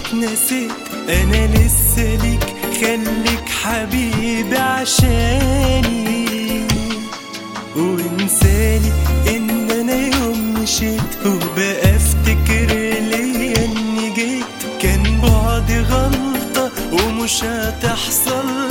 اتنسيت انا لسه ليك خليك حبيبي عشاني وانسالي ان انا يوم مشيت وبقى افتكر ليا اني جيت كان بعدي غلطة ومش هتحصل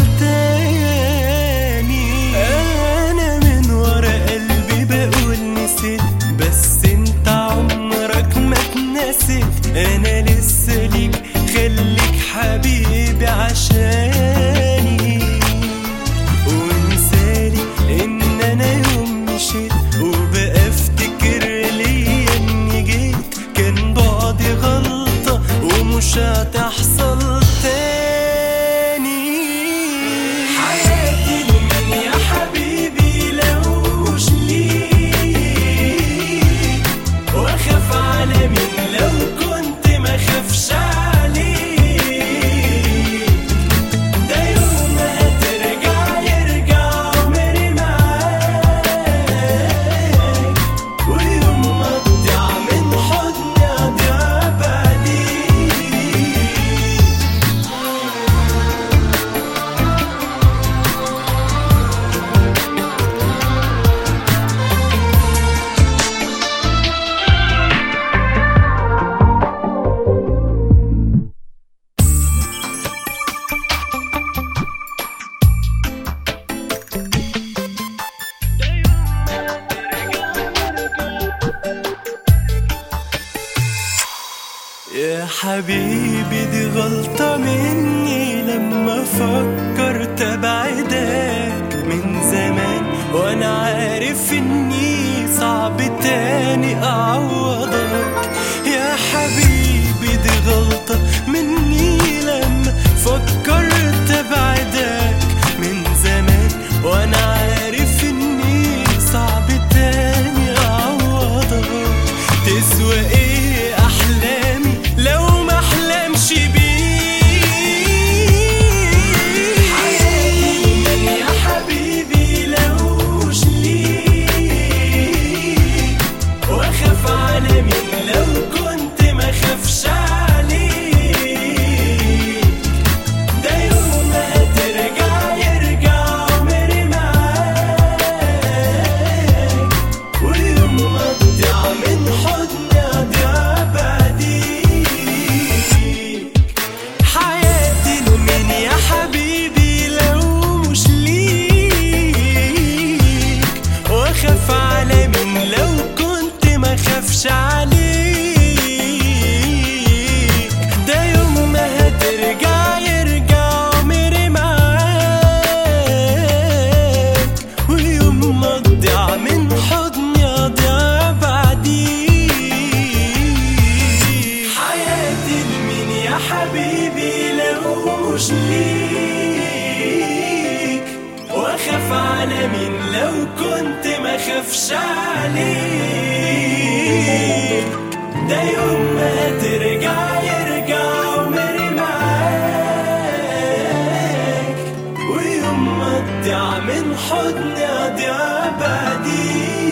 تاني انا من ورا قلبي بقول نسيت بس انت عمرك ما اتنسيت انا لسه ليك خليك حبيبي عشاني وانسالي ان انا يوم مشيت وبقى افتكر ليا اني جيت كان بعدي غلطة ومش هتحصل تاني حياتي لمن يا حبيبي لو مش ليك واخاف على مين لو كنت ما خافش عليك ده يوم ما هترجع يرجع عمري معاك ويوم ما تضيع من حضني اضيع بعديك يا حبيبي دي غلطة مني لما فكرت ابعدك من زمان وانا عارف اني صعب تاني اعوضك يا حبيبي دي غلطة مني لما فكرت ابعدك من زمان وانا عارف اني صعب تاني اعوضك تسوى ايه احلامي لو ما احلمش بيك حياتي يا حبيبي لو مش ليك واخاف على مين لو كنت ما خافش عليك ده يوم ما هترجع يرجع عمري معاك ويوم ما تضيع من حضني اضيع بعديك حياتي لمين يا حبيبي لو مش ليك واخاف على مين لو كنت ما خافش عليك ده يوم ما هترجع يرجع عمري معاك ويوم ما تضيع من حضني اضيع بعديك حياتي لمين يا حبيبي لو مش ليك واخاف على مين لو كنت ما خافش عليك ده يوم ما ترجع يرجع عمري معاك ويوم ما تضيع من حضني اضيع بعديك